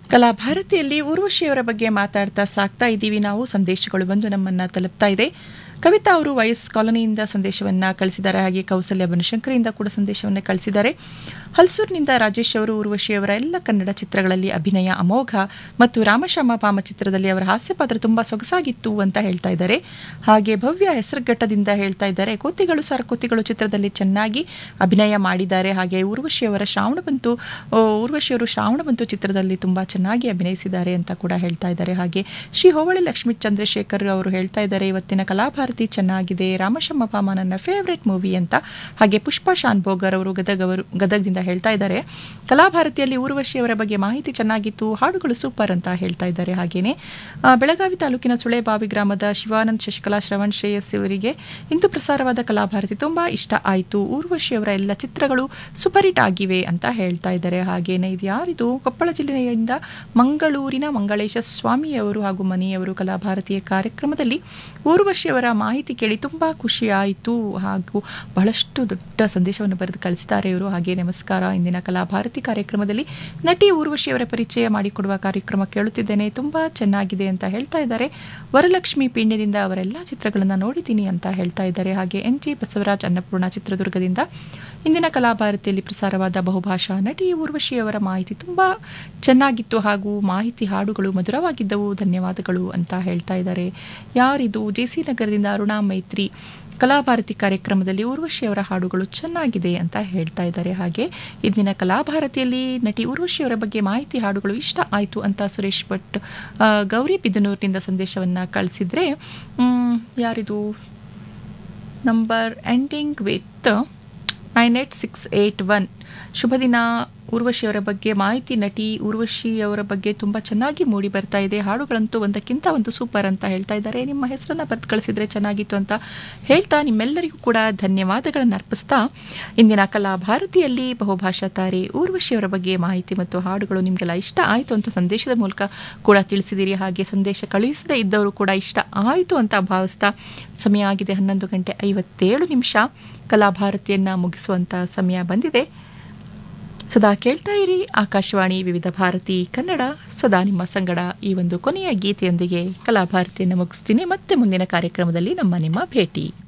ಕಲಾಭಾರತಿಯಲ್ಲಿ ಊರ್ವಶಿಯವರ ಬಗ್ಗೆ ಮಾತಾಡ್ತಾ ಸಾಕ್ತಾ ಇದ್ದೀವಿ ನಾವು ಸಂದೇಶಗಳು ಬಂದು ನಮ್ಮನ್ನ ತಲುಪ್ತಾ ಇದೆ ಕವಿತಾ ಅವರು ವೈಎಸ್ ಕಾಲೋನಿಯಿಂದ ಸಂದೇಶವನ್ನ ಕಳಿಸಿದ್ದಾರೆ ಹಾಗೆ ಕೌಸಲ್ಯ ಬನಶಂಕರಿಯಿಂದ ಕೂಡ ಸಂದೇಶವನ್ನ ಕಳಿಸಿದ್ದಾರೆ ಹಲ್ಸೂರಿನಿಂದ ರಾಜೇಶ್ ಅವರು ಊರ್ವಶಿಯವರ ಎಲ್ಲ ಕನ್ನಡ ಚಿತ್ರಗಳಲ್ಲಿ ಅಭಿನಯ ಅಮೋಘ ಮತ್ತು ರಾಮಶ್ಯಾಮ ಪಾಮ ಚಿತ್ರದಲ್ಲಿ ಅವರ ಹಾಸ್ಯ ಪಾತ್ರ ತುಂಬಾ ಸೊಗಸಾಗಿತ್ತು ಅಂತ ಹೇಳ್ತಾ ಇದ್ದಾರೆ ಹಾಗೆ ಭವ್ಯ ಹೆಸರುಘಟ್ಟದಿಂದ ಹೇಳ್ತಾ ಇದ್ದಾರೆ ಕೋತಿಗಳು ಸರ್ ಕೋತಿಗಳು ಚಿತ್ರದಲ್ಲಿ ಚೆನ್ನಾಗಿ ಅಭಿನಯ ಮಾಡಿದ್ದಾರೆ ಹಾಗೆ ಊರ್ವಶಿಯವರ ಶ್ರಾವಣಬಂತು ಆ, ಊರ್ವಶಿಯವರು ಶ್ರಾವಣಬಂತು ಚಿತ್ರದಲ್ಲಿ ತುಂಬಾ ಚೆನ್ನಾಗಿ ಅಭಿನಯಿಸಿದ್ದಾರೆ ಅಂತ ಕೂಡ ಹೇಳ್ತಾ ಇದ್ದಾರೆ ಹಾಗೆ ಶ್ರೀ ಹೋವಳಿ ಲಕ್ಷ್ಮೀ ಚಂದ್ರಶೇಖರ್ ಅವರು ಹೇಳ್ತಾ ಇದ್ದಾರೆ ಇವತ್ತಿನ ಕಲಾಭಾರತಿ ಚೆನ್ನಾಗಿದೆ ರಾಮಶಮ್ಮ ಪಾಮ ನನ್ನ ಫೇವ್ರೆಟ್ ಮೂವಿ ಅಂತ ಹಾಗೆ ಪುಷ್ಪಾ ಶಾನ್ ಭೋಗರ್ ಅವರು ಗದಗ ಅವರು ಗದಗದಿಂದ ಹೇಳ್ತಾ ಇದ್ದಾರೆ ಕಲಾಭಾರತಿಯಲ್ಲಿ ಊರ್ವಶಿಯವರ ಬಗ್ಗೆ ಮಾಹಿತಿ ಚೆನ್ನಾಗಿತ್ತು ಹಾಡುಗಳು ಸೂಪರ್ ಅಂತ ಹೇಳ್ತಾ ಇದ್ದಾರೆ ಹಾಗೇನೆ ಆ, ಬೆಳಗಾವಿ ತಾಲೂಕಿನ ಸುಳೆಬಾವಿ ಗ್ರಾಮದ ಶಿವಾನಂದ್ ಶಶಿಕಲಾ ಶ್ರವಣ್ ಶ್ರೇಯಸ್ ಇವರಿಗೆ ಇಂದು ಪ್ರಸಾರವಾದ ಕಲಾಭಾರತಿ ತುಂಬಾ ಇಷ್ಟ ಆಯಿತು ಊರ್ವಶಿಯವರ ಎಲ್ಲ ಚಿತ್ರಗಳು ಸೂಪರ್ ಹಿಟ್ ಆಗಿವೆ ಅಂತ ಹೇಳ್ತಾ ಇದ್ದಾರೆ ಹಾಗೇನೆ ಇದು ಯಾರಿದು ಕೊಪ್ಪಳ ಜಿಲ್ಲೆಯಿಂದ ಮಂಗಳೂರಿನ ಮಂಗಳೇಶ ಸ್ವಾಮಿಯವರು ಹಾಗೂ ಮನೆಯವರು ಕಲಾಭಾರತಿಯ ಕಾರ್ಯಕ್ರಮದಲ್ಲಿ ಊರ್ವಶಿಯವರ ಮಾಹಿತಿ ಕೇಳಿ ತುಂಬಾ ಖುಷಿ ಆಯಿತು ಹಾಗೂ ಬಹಳಷ್ಟು ದೊಡ್ಡ ಸಂದೇಶವನ್ನು ಬರೆದು ಕಳಿಸಿದ್ದಾರೆ ಇವರು ಹಾಗೆ ನಮಸ್ಕಾರ ಇಂದಿನ ಕಲಾಭಾರತಿ ಕಾರ್ಯಕ್ರಮದಲ್ಲಿ ನಟಿ ಊರ್ವಶಿಯವರ ಪರಿಚಯ ಮಾಡಿಕೊಡುವ ಕಾರ್ಯಕ್ರಮ ಕೇಳುತ್ತಿದ್ದೇನೆ ತುಂಬಾ ಚೆನ್ನಾಗಿದೆ ಅಂತ ಹೇಳ್ತಾ ಇದ್ದಾರೆ ವರಲಕ್ಷ್ಮಿ ಪೀಣ್ಯದಿಂದ ಅವರೆಲ್ಲ ಚಿತ್ರಗಳನ್ನು ನೋಡಿದ್ದೀನಿ ಅಂತ ಹೇಳ್ತಾ ಇದ್ದಾರೆ ಹಾಗೆ ಎನ್ ಜಿ ಬಸವರಾಜ್ ಅನ್ನಪೂರ್ಣ ಚಿತ್ರದುರ್ಗದಿಂದ ಇಂದಿನ ಕಲಾಭಾರತಿಯಲ್ಲಿ ಪ್ರಸಾರವಾದ ಬಹುಭಾಷಾ ನಟಿ ಊರ್ವಶಿಯವರ ಮಾಹಿತಿ ತುಂಬಾ ಚೆನ್ನಾಗಿತ್ತು ಹಾಗೂ ಮಾಹಿತಿ ಹಾಡುಗಳು ಮಧುರವಾಗಿದ್ದವು ಧನ್ಯವಾದಗಳು ಅಂತ ಹೇಳ್ತಾ ಇದ್ದಾರೆ ಯಾರಿದು ಜೆ ಸಿ ನಗರದಿಂದ ಅರುಣಾ ಮೈತ್ರಿ ಕಲಾಭಾರತಿ ಕಾರ್ಯಕ್ರಮದಲ್ಲಿ ಊರ್ವಶಿಯವರ ಹಾಡುಗಳು ಚೆನ್ನಾಗಿದೆ ಅಂತ ಹೇಳ್ತಾ ಇದ್ದಾರೆ ಹಾಗೆ ಇಂದಿನ ಕಲಾಭಾರತಿಯಲ್ಲಿ ನಟಿ ಊರ್ವಶಿಯವರ ಬಗ್ಗೆ ಮಾಹಿತಿ ಹಾಡುಗಳು ಇಷ್ಟ ಆಯಿತು ಅಂತ ಸುರೇಶ್ ಭಟ್ ಆ, ಗೌರಿ ಬಿದನೂರಿನಿಂದ ಸಂದೇಶವನ್ನು ಕಳಿಸಿದ್ರೆ ಮ್, ಯಾರಿದು number ending with nine eight six eight one ಶುಭ ದಿನ ಊರ್ವಶಿಯವರ ಬಗ್ಗೆ ಮಾಹಿತಿ ನಟಿ ಊರ್ವಶಿಯವರ ಬಗ್ಗೆ ತುಂಬ ಚೆನ್ನಾಗಿ ಮೂಡಿ ಬರ್ತಾ ಇದೆ ಹಾಡುಗಳಂತೂ ಒಂದಕ್ಕಿಂತ ಒಂದು ಸೂಪರ್ ಅಂತ ಹೇಳ್ತಾ ಇದ್ದಾರೆ ನಿಮ್ಮ ಹೆಸರನ್ನ ಬರೆದು ಕಳಿಸಿದ್ರೆ ಚೆನ್ನಾಗಿತ್ತು ಅಂತ ಹೇಳ್ತಾ ನಿಮ್ಮೆಲ್ಲರಿಗೂ ಕೂಡ ಧನ್ಯವಾದಗಳನ್ನು ಅರ್ಪಿಸ್ತಾ ಇಂದಿನ ಕಲಾ ಭಾರತಿಯಲ್ಲಿ ಬಹುಭಾಷಾ ತಾರೆ ಊರ್ವಶಿಯವರ ಬಗ್ಗೆ ಮಾಹಿತಿ ಮತ್ತು ಹಾಡುಗಳು ನಿಮಗೆಲ್ಲ ಇಷ್ಟ ಆಯಿತು ಅಂತ ಸಂದೇಶದ ಮೂಲಕ ಕೂಡ ತಿಳಿಸಿದಿರಿ ಹಾಗೆ ಸಂದೇಶ ಕಳುಹಿಸದೇ ಇದ್ದವರು ಕೂಡ ಇಷ್ಟ ಆಯಿತು ಅಂತ ಭಾವಿಸ್ತಾ ಸಮಯ ಆಗಿದೆ ಹನ್ನೊಂದು ಗಂಟೆ ಐವತ್ತೇಳು ನಿಮಿಷ ಕಲಾಭಾರತಿಯನ್ನು ಮುಗಿಸುವಂಥ ಸಮಯ ಬಂದಿದೆ ಸದಾ ಕೇಳ್ತಾ ಇರಿ ಆಕಾಶವಾಣಿ ವಿವಿಧ ಭಾರತಿ ಕನ್ನಡ ಸದಾ ನಿಮ್ಮ ಸಂಗಡ ಈ ಒಂದು ಕೊನೆಯ ಗೀತೆಯೊಂದಿಗೆ ಕಲಾಭಾರತಿಯನ್ನು ಮುಗಿಸ್ತೀನಿ ಮತ್ತೆ ಮುಂದಿನ ಕಾರ್ಯಕ್ರಮದಲ್ಲಿ ನಮ್ಮ ನಿಮ್ಮ ಭೇಟಿ